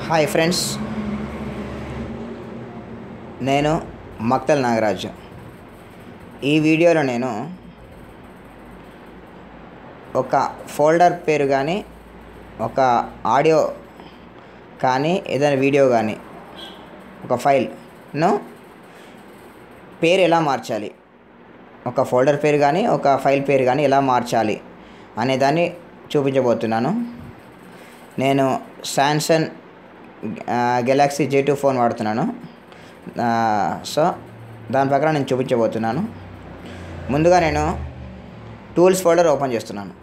Hi friends నేను మక్తల్ నాగరాజు ఈ వీడియోలో నేను ఒక ఫోల్డర్ పేరు కానీ ఒక ఆడియో కానీ ఏదైనా వీడియో కానీ ఒక ఫైల్ను పేరు ఎలా మార్చాలి ఒక ఫోల్డర్ పేరు కానీ ఒక ఫైల్ పేరు కానీ ఎలా మార్చాలి అనే దాన్ని చూపించబోతున్నాను నేను Samsung Galaxy J two phone వాడుతున్నాను ఆ, సో దాని ప్రకారం నేను చూపించబోతున్నాను ముందుగా నేను టూల్స్ ఫోల్డర్ ఓపెన్ చేస్తున్నాను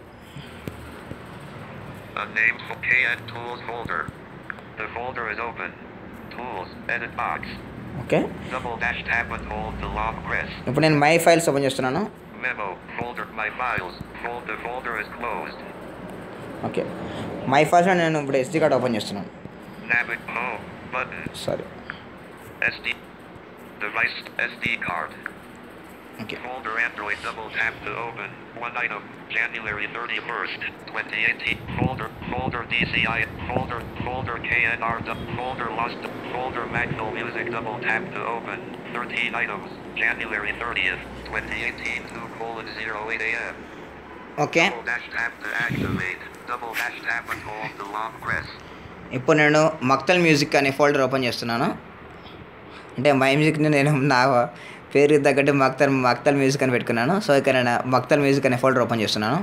A name for KN Tools folder. The folder is open. Tools, edit box. Okay Double dash tab and hold the long press. ఇప్పుడు నేను మై ఫైల్స్ ఓపెన్ చేస్తున్నాను Memo, folder, my files. Fold the folder is closed. Okay మై ఫైల్స్లో నేను ఇప్పుడు SD card open చేస్తున్నాను Navig home, button, sorry SD. Device, SD card. ఓకే Folder Android double tap to open. One item, January 31st, 2018. Folder, folder DCI, folder, folder KNR, du- folder lost, folder Magno Music double tap to open. 13 items, January 30th, 2018, 2 colon 08 a.m. Okay Double dash tap to activate. Double dash tap and hold the long press. ఇప్పుడు నేను Makthal music అనే folder open చేస్తున్నాను అంటే my మ్యూజిక్ని నేను నా పేరు తగ్గట్టు Makthal Makthal music అని పెట్టుకున్నాను సో ఇక్కడ నేను మక్తల్ మ్యూజిక్ అనే ఫోల్డర్ ఓపెన్ చేస్తున్నాను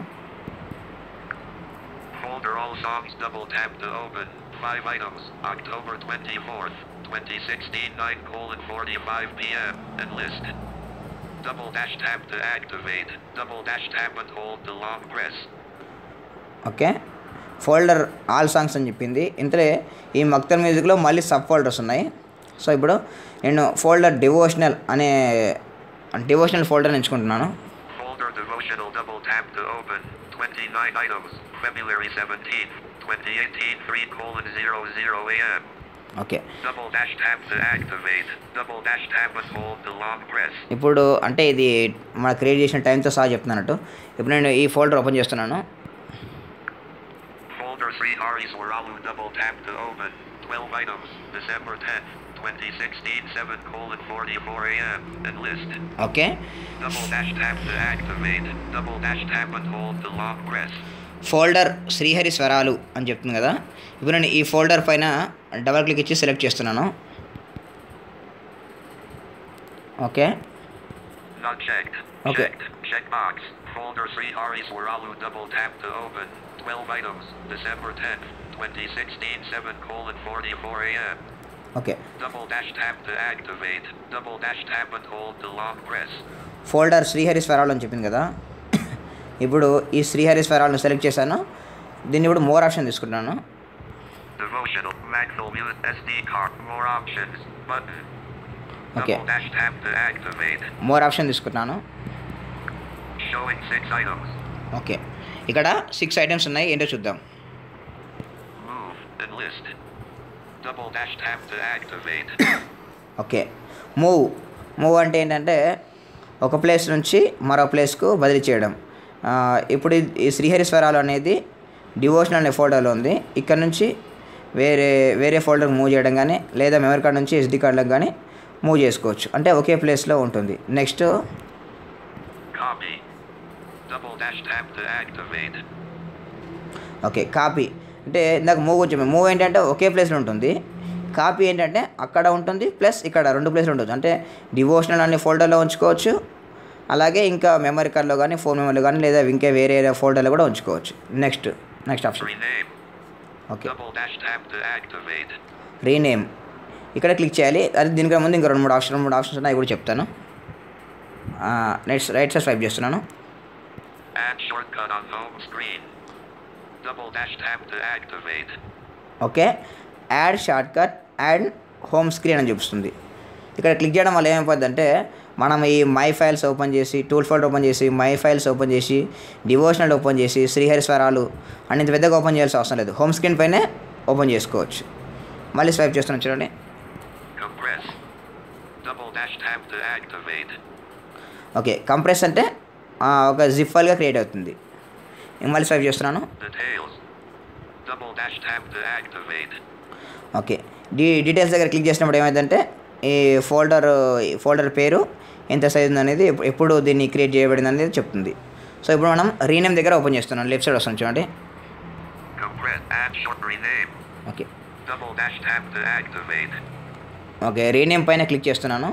Folder all songs double tap to open. 5 items, October 24th, 2016, 9 colon 45 p.m. and list. Double dash tap to activate. Double dash tap and hold the long press. Okay folder all songs అని చెప్పింది ఇంతలో ఈ మక్తల్ మ్యూజిక్లో మళ్ళీ sub folders ఉన్నాయి so ఇప్పుడు నేను folder devotional అనే డివోషనల్ ఫోల్డర్ ఎంచుకుంటున్నాను Folder devotional double tap to open. 29 items, February 17th, 2018, 3 colon 00 a.m. Okay Double dash tap to activate. Double dash tap and hold the long press. ఇప్పుడు అంటే ఇది మన create చేసిన టైంతో సహా చెప్తున్నట్టు ఇప్పుడు నేను ఈ ఫోల్డర్ ఓపెన్ చేస్తున్నాను Folder 3 Haris Waralu double tap to open. 12 items, December 10th, 2016, 7 colon 44 a.m. and list. Okay Double dash tap to activate. Double dash tap and hold the long press. Folder Srihari స్వరాలు అని చెప్తుంది కదా ఇప్పుడు నేను ఈ ఫోల్డర్ పైన డబల్ క్లిక్ ఇచ్చి సెలెక్ట్ చేస్తున్నాను okay Not checked. Okay. Checked. Checkbox. Folder 3 Haris Waralu double tap to open. 12 items, December 10th, 2016, 7 colon 44 a.m. Okay Double dash tap to activate. Double dash tap and hold the long press. Folder Srihari స్వరాలు అని చెప్పింది కదా ఇప్పుడు ఈ Srihari స్వరాలను select చేశాను దీన్ని ఇప్పుడు more option తీసుకుంటున్నాను Devotional, Magno Mute, SD card, more options, button. Okay. Double dash tap to activate. More option తీసుకుంటున్నాను Showing six items. ఓకే ఇక్కడ సిక్స్ ఐటమ్స్ ఉన్నాయి ఏంటో చూద్దాం Move and list. Double dash tap to activate. Okay move move అంటే ఏంటంటే ఒక place నుంచి మరో ప్లేస్కు బదిలీ చేయడం ఆ, ఇప్పుడు ఇది- ఈ శ్రీహరి స్వరాలు అనేది డివోషనల్ అనే ఫోల్డర్లో ఉంది ఇక్కడ నుంచి వేరే వేరే ఫోల్డర్కి మూవ్ చేయడం కానీ లేదా మెమరీ కార్డ్ నుంచి ఎస్డి కార్డులకు కానీ మూవ్ చేసుకోవచ్చు అంటే ఒకే ప్లేస్లో ఉంటుంది next Copy. Double dash tap to activate. Okay copy అంటే ఇందాక మూవ్ కొంచెం మూవ్ ఏంటంటే ఒకే ప్లేస్లో ఉంటుంది కాపీ ఏంటంటే అక్కడ ఉంటుంది ప్లస్ ఇక్కడ రెండు ప్లేస్లు ఉంటుంది అంటే డివోషనల్ అనే ఫోల్డర్లో ఉంచుకోవచ్చు అలాగే ఇంకా మెమరీ కార్డ్లో కానీ ఫోన్ మెమరీలో కానీ లేదా ఇంకా వేరే ఫోల్డర్లో కూడా ఉంచుకోవచ్చు next next option Rename. Okay Double dash tap to activate. Rename ఇక్కడ క్లిక్ చేయాలి అది దీనికన్నా ముందు ఇంకా రెండు మూడు ఆప్షన్ రెండు మూడు ఆప్షన్స్ ఉన్నాయి అవి కూడా చెప్తాను నెక్స్ట్ రైట్ సైడ్ స్వైప్ చేస్తున్నాను Add shortcut on home screen. Double dash tap to activate. Okay add shortcut add home screen అని చూపిస్తుంది ఇక్కడ క్లిక్ చేయడం వల్ల ఏమైపోద్ది అంటే మనం ఈ మై ఫైల్స్ ఓపెన్ చేసి టూల్ ఫోల్డర్ ఓపెన్ చేసి మై ఫైల్స్ ఓపెన్ చేసి డివోషనల్ ఓపెన్ చేసి శ్రీహరి స్వరాలు అని ఇంత పెద్దగా ఓపెన్ చేయాల్సిన అవసరం లేదు హోమ్ స్క్రీన్ పైనే ఓపెన్ చేసుకోవచ్చు మళ్ళీ స్వైప్ చేస్తున్నాను చూడండి Compress. Double dash tap to activate. Okay compress అంటే ఆ, ఒక జిప్ ఫైల్గా క్రియేట్ అవుతుంది ఇంక మళ్ళీ స్వైప్ చేస్తున్నాను Details. Double dash tap to activate. Okay డీ డీటెయిల్స్ దగ్గర క్లిక్ చేసినప్పుడు ఏమైందంటే ఈ ఫోల్డర్ ఫోల్డర్ పేరు ఎంత సైజ్ ఉంది అనేది ఎప్పు- ఎప్పుడు దీన్ని క్రియేట్ చేయబడింది అనేది చెప్తుంది సో ఇప్పుడు మనం రీనేమ్ దగ్గర ఓపెన్ చేస్తున్నాం లెఫ్ట్ సైడ్ వస్తుంది చూడండి Compress. Add short rename. Okay Double dash tab to activate. Okay rename పైన క్లిక్ చేస్తున్నాను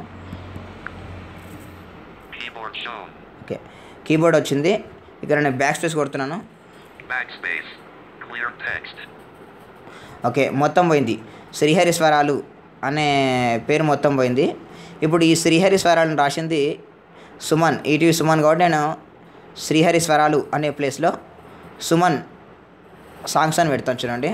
Keyboard shown. ఓకే కీబోర్డ్ వచ్చింది ఇక్కడ నేను బ్యాక్ స్పేస్ కొడుతున్నాను Backspace. Clear text. ఓకే మొత్తం పోయింది శ్రీహరి స్వరాలు అనే పేరు మొత్తం పోయింది ఇప్పుడు ఈ శ్రీహరి స్వరాలను రాసింది సుమన్ ఈటీవీ సుమన్ కాబట్టి నేను శ్రీహరి స్వరాలు అనే ప్లేస్లో సుమన్ సాంగ్స్ అని పెడతాను చూడండి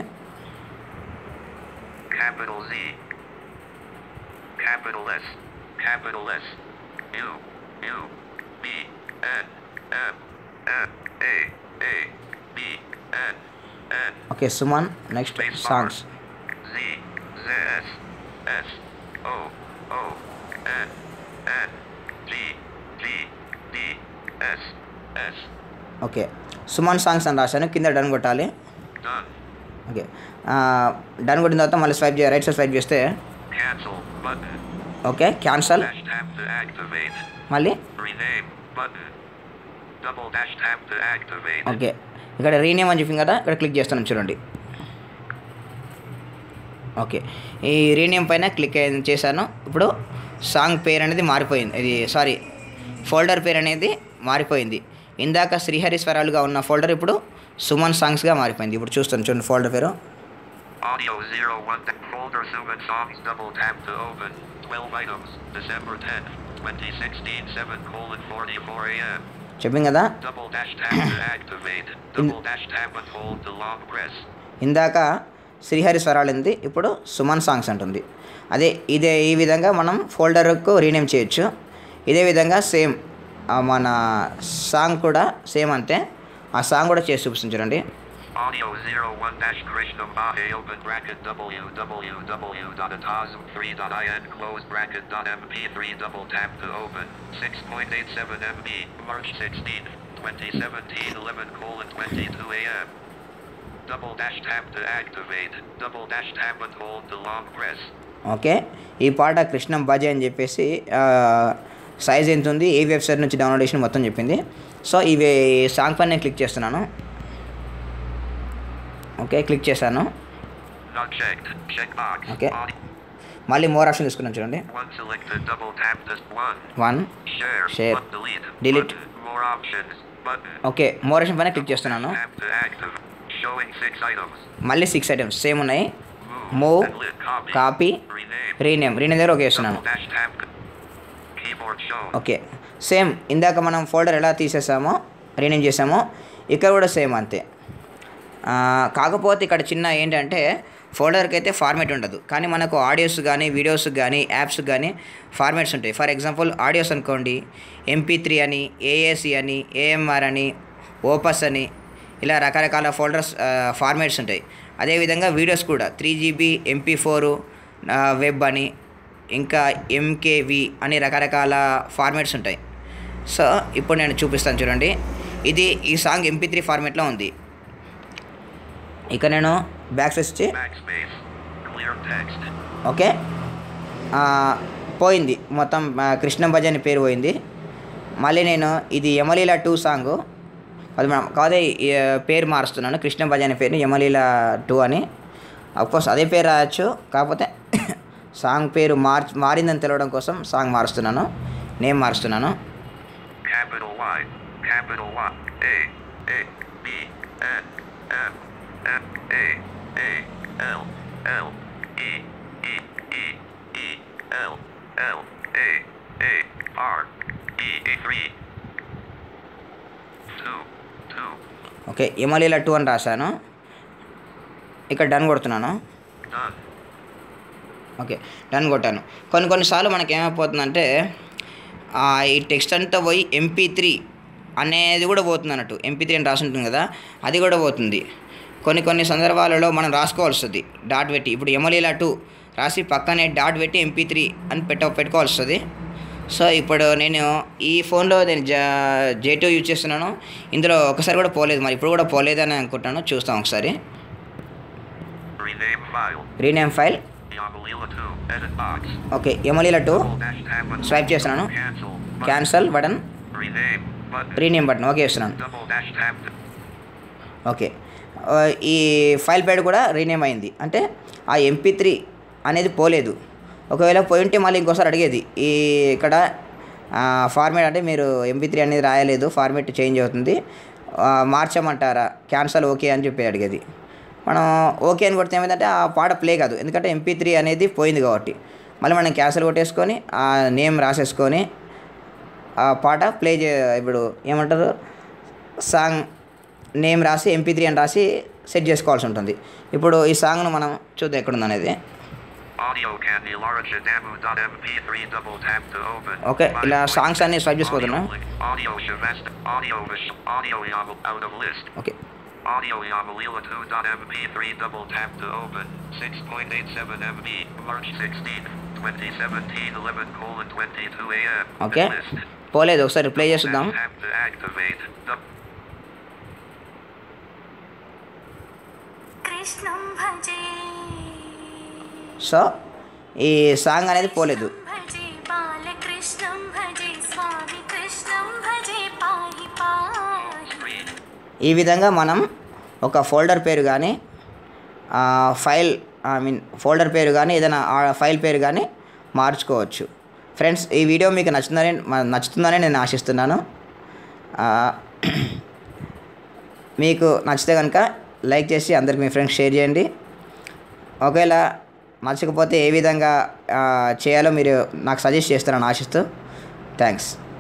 Capital Z. Capital S. Capital S. U. U. B. N. M. M. A. A. B. N. N. Okay Suman next Space bar. Songs Z. Z. S. S. O. O. N. N. G. G. D. S. S. Okay Suman songs అని రాశాను కింద done కొట్టాలి Done. Okay done కొట్టిన తర్వాత మళ్ళీ swipe చే right side swipe చేస్తే Cancel button. Okay cancel Dash tab to activate. మళ్ళీ Rename button. Double dash tab to activate. Okay ఇక్కడ రీనేమ్ అని చెప్పింది కదా ఇక్కడ క్లిక్ చేస్తున్నాను చూడండి ఓకే ఈ రీనేమ్ పైన క్లిక్ అయి- చేశాను ఇప్పుడు సాంగ్ పేరు అనేది మారిపోయింది ఇది సారీ ఫోల్డర్ పేరు అనేది మారిపోయింది ఇందాక శ్రీహరి స్వరాలుగా ఉన్న ఫోల్డర్ ఇప్పుడు సుమన్ సాంగ్స్గా మారిపోయింది ఇప్పుడు చూస్తాను చూడండి ఫోల్డర్ పేరు Audio 01 th- folder Suman songs double tap to open. 12 items. December 10th, 2016 7 colon 44 a.m. చెప్పింది కదా Double dash tab to activate. Double dash tab and hold to long press. ఇందాక శ్రీహరి స్వరాలు ఉంది ఇప్పుడు సుమన్ సాంగ్స్ అంటుంది అదే ఇదే ఈ విధంగా మనం ఫోల్డర్కు రీనేమ్ చేయొచ్చు ఇదే విధంగా సేమ్ మన సాంగ్ కూడా సేమ్ అంతే ఆ సాంగ్ కూడా చేసి చూపిస్తుంది చూడండి Audio 01 dash Krishna Mahe open bracket www.atazm3.in close bracket dot mp3 double tap to open 6.87 MB March 16th 2017 11 colon 22 a.m. Double dash tap to activate. Double dash tap and hold to long press. Okay ఈ పాట కృష్ణం బాజీ అని చెప్పేసి size ఎంత ఉంది ఏ website నుంచి download చేసిన మొత్తం చెప్పింది సో ఇవి సాంగ్ పైన నేను క్లిక్ చేస్తున్నాను ఓకే క్లిక్ చేశాను Not checked. Checkbox. Okay. Audio. మళ్ళీ మోర్ ఆప్షన్ తీసుకున్నాను చూడండి One selected. Double tap this one. One Share. Share. But delete. Delete. Button. More options. Button. Okay more option పైన click చేస్తున్నాను Tap to active. Showing six items. మళ్ళీ six items same ఉన్నాయి Move. Move. And lit. Copy. Copy Rename. Rename rename దగ్గర okay చేస్తున్నాను Double dash tab. Keyboard shown. Okay same ఇందాక మనం folder ఎలా తీసేసామో rename చేసామో ఇక్కడ కూడా సేమ్ అంతే ఆ, కాకపోతే ఇక్కడ చిన్న ఏంటంటే ఫోల్డర్కి అయితే ఫార్మేట్ ఉండదు కానీ మనకు ఆడియోస్ కానీ వీడియోస్ కానీ యాప్స్ కానీ ఫార్మేట్స్ ఉంటాయి ఫర్ ఎగ్జాంపుల్ ఆడియోస్ అనుకోండి ఎంపీ త్రీ అని ఏఏసి అని ఏఎంఆర్ అని ఓపస్ అని ఇలా రకరకాల ఫోల్డర్స్ ఫార్మేట్స్ ఉంటాయి అదేవిధంగా వీడియోస్ కూడా three GB MP four web అని ఇంకా ఎంకేవి అని రకరకాల ఫార్మేట్స్ ఉంటాయి సో ఇప్పుడు నేను చూపిస్తాను చూడండి ఇది ఈ సాంగ్ ఎంపీ త్రీ ఫార్మేట్లో ఉంది ఇక నేను బ్యాక్ స్పేస్ ఇచ్చి Backspace. Clear text. ఓకే ఆ, పోయింది మొత్తం ఆ, కృష్ణ భజ అని పేరు పోయింది మళ్ళీ నేను ఇది యమలీల టూ సాంగ్ అది మనం కాదే ఈ, పేరు మారుస్తున్నాను కృష్ణ భజ అనే పేరుని యమలీల టూ అని అఫ్కోర్స్ అదే పేరు రాయొచ్చు కాకపోతే సాంగ్ పేరు మార్చ్ మారిందని తెలవడం కోసం సాంగ్ మారుస్తున్నాను నేమ్ మారుస్తున్నాను Capital Y. Capital Y. A. A. B. N. M. M. A. A. L. L. E. E. E. E. L. L. A. A. R. E. E. 3. 2. 2. Okay Yamaleela two అని రాశాను ఇక్కడ done కొడుతున్నాను Done. Okay done కొట్టాను కొన్ని కొన్నిసార్లు మనకి ఏమైపోతుందంటే ఆ, ఈ టెక్స్ట్ అంతా పోయి ఎంపీ త్రీ అనేది కూడా పోతుంది అన్నట్టు ఎంపీ త్రీ అని రాసి ఉంటుంది కదా అది కూడా పోతుంది కొన్ని కొన్ని సందర్భాలలో మనం రాసుకోవాల్సి వస్తుంది డాట్ పెట్టి ఇప్పుడు ఎమలీలా టూ రాసి పక్కనే డాట్ పెట్టి ఎంపీ త్రీ అని పెట్ట పెట్టుకోవాల్సి వస్తుంది సో ఇప్పుడు నేను ఈ ఫోన్లో నేను జా జే టూ యూజ్ చేస్తున్నాను ఇందులో ఒకసారి కూడా పోలేదు మరి ఇప్పుడు కూడా పోలేదని అనుకుంటున్నాను చూస్తాం ఒకసారి Rename file. Rename file Yamalila 2. Edit box. Okay Yamaleela two Double dash tab button. Swipe చేస్తున్నాను Cancel. Button. Cancel button Rename. Button. Rename button okay చేస్తున్నాను Double dash tab. ఓకే ఆ, ఈ ఫైల్ పేరు కూడా రీనేమ్ అయింది అంటే ఆ ఎంపీ త్రీ అనేది పోలేదు ఒకవేళ పోయి ఉంటే మళ్ళీ ఇంకోసారి అడిగేది ఈ ఇక్కడ ఫార్మేట్ అంటే మీరు ఎంపీ త్రీ అనేది రాయలేదు ఫార్మేట్ చేంజ్ అవుతుంది ఆ, మార్చమంటారా క్యాన్సల్ ఓకే అని చెప్పి అడిగేది మనం ఓకే అని కొడితే ఏమైందంటే ఆ పాట ప్లే కాదు ఎందుకంటే ఎంపీ త్రీ అనేది పోయింది కాబట్టి మళ్ళీ మనం క్యాన్సల్ కొట్టేసుకొని ఆ నేమ్ రాసేసుకొని ఆ పాట ప్లే చే ఇప్పుడు ఏమంటారు సాంగ్ నేమ్ రాసి ఎంపీ త్రీ అని రాసి సెట్ చేసుకోవాల్సి ఉంటుంది ఇప్పుడు ఈ సాంగ్ను మనం చూద్దాం ఎక్కడుంది అనేది Audio can enlarge demo.mp3 double tap to open. Okay, Five ఇలా point songs అన్ని six. swipe చేసుకోవద్దునా? Audio link. Audio Shavest. Audio Vish. Audio Yamal out of list. Okay Audio Yamalila 2.mp3 double tap to open. 6.87 MB. March 16, 2017 11 colon 22 AM. Okay List. పోలేదు ఒకసారి play చేసి చూద్దాం Tap to activate. The కృష్ణం భజే so ఈ song అనేది పోలేదు భజే బాలకృష్ణం భజే స్వామి కృష్ణం భజే పాహి పాహి screen. ఈ విధంగా మనం ఒక ఫోల్డర్ పేరు కానీ ఫైల్ ఐ మీన్ ఫోల్డర్ పేరు కానీ ఏదైనా ఆ ఫైల్ పేరు కానీ మార్చుకోవచ్చు ఫ్రెండ్స్ ఈ వీడియో మీకు నచ్చుతుందని మ- నచ్చుతుందని నేను ఆశిస్తున్నాను ఆ, మీకు నచ్చితే కనుక లైక్ చేసి అందరికి మీ ఫ్రెండ్స్ షేర్ చేయండి ఒకవేళ నచ్చకపోతే ఏ విధంగా ఆ, చేయాలో మీరు నాకు సజెస్ట్ చేస్తారని ఆశిస్తూ థ్యాంక్స్